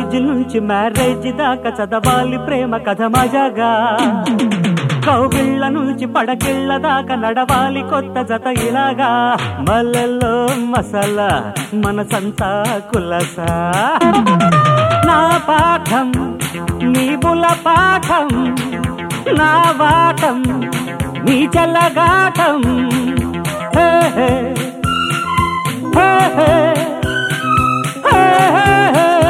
College నుంచి marriage దాకా చదవాలి ప్రేమ కథ మజాగా కౌగిళ్ళ నుంచి పడకిళ్ళ దాకా నడవాలి కొత్త జత ఇలాగా మల్లెల్లో మసాలా మనసంతా కులసా నా పాఠం నీ బుల పాఠం నా వాటం నీ చల్లగాటం హే హే హే హే హే హే హే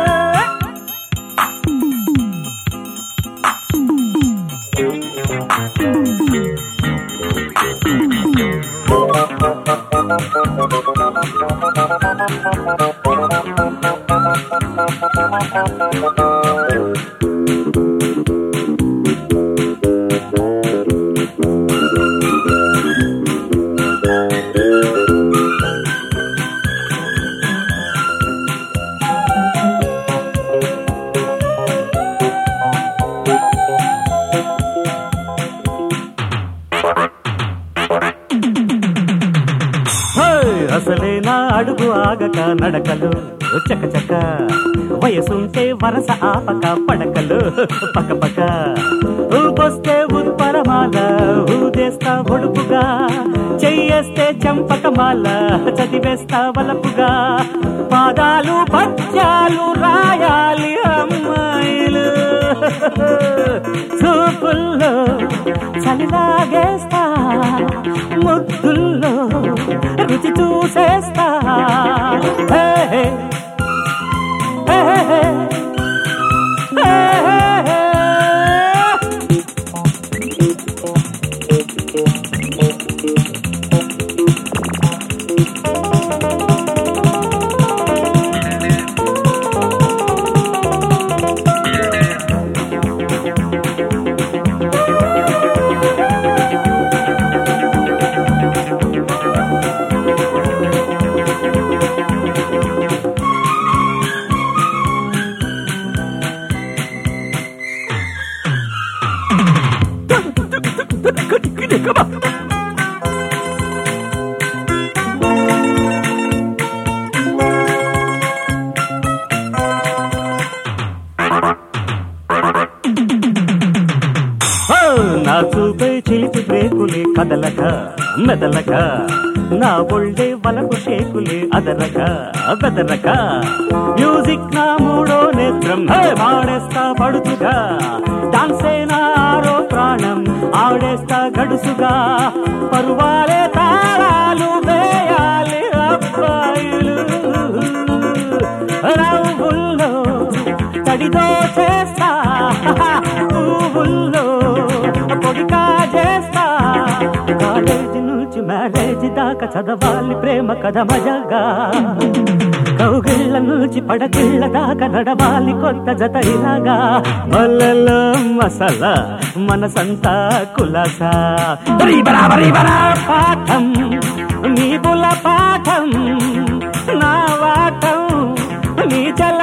హే! అసలే నా అడుగు ఆగక నడకలు చక చక వయసుంటే వరస ఆపక పడకలు పక పక ఊపొస్తే ఉత్పరమాల ఊదేస్తా ఒడుపుగా చెయ్యేస్తే చంపకమాల చదివేస్తా వలపుగా పాదాలు పద్యాలు రాయాలి అమ్మాయిలు చూపుల్లో చలిలాగేస్తా ముద్దుల్లో రుచి చూసేస్తా హే, హే, హే, హే, హే, హే, హే. ఓ, నా చూపే చిలిపి బ్రేకులే కదలక మెదలక నా ఒళ్ళే వలకు షేకులే అదరక బెదరక మ్యూజిక్ నా మూడో నేత్రం హే, పాడేస్తా పడుతుగా డాన్సే నా ఆరో ప్రాణం ఆడేస్తా గడుసుగా పరువాలే తాళాలు వేయాలి అబ్బాయిలు నవ్వుల్లో తడితో చేస్తా పువ్వుల్లో పొడిగా చేస్తా కాలేజీ నుంచి మ్యారేజ్ దాకా చదవాలి ప్రేమ కథ మజాగా కౌగిళ్ళ నుంచి పడకిళ్ళ దాకా నడవాలి కొత్త జత ఇలాగా మల్లెల్లో మసాలా మనసంతా కులాసా రీబరా రీబరా పాఠం నీ బుల పాఠం నా వాటం నీ చల్ల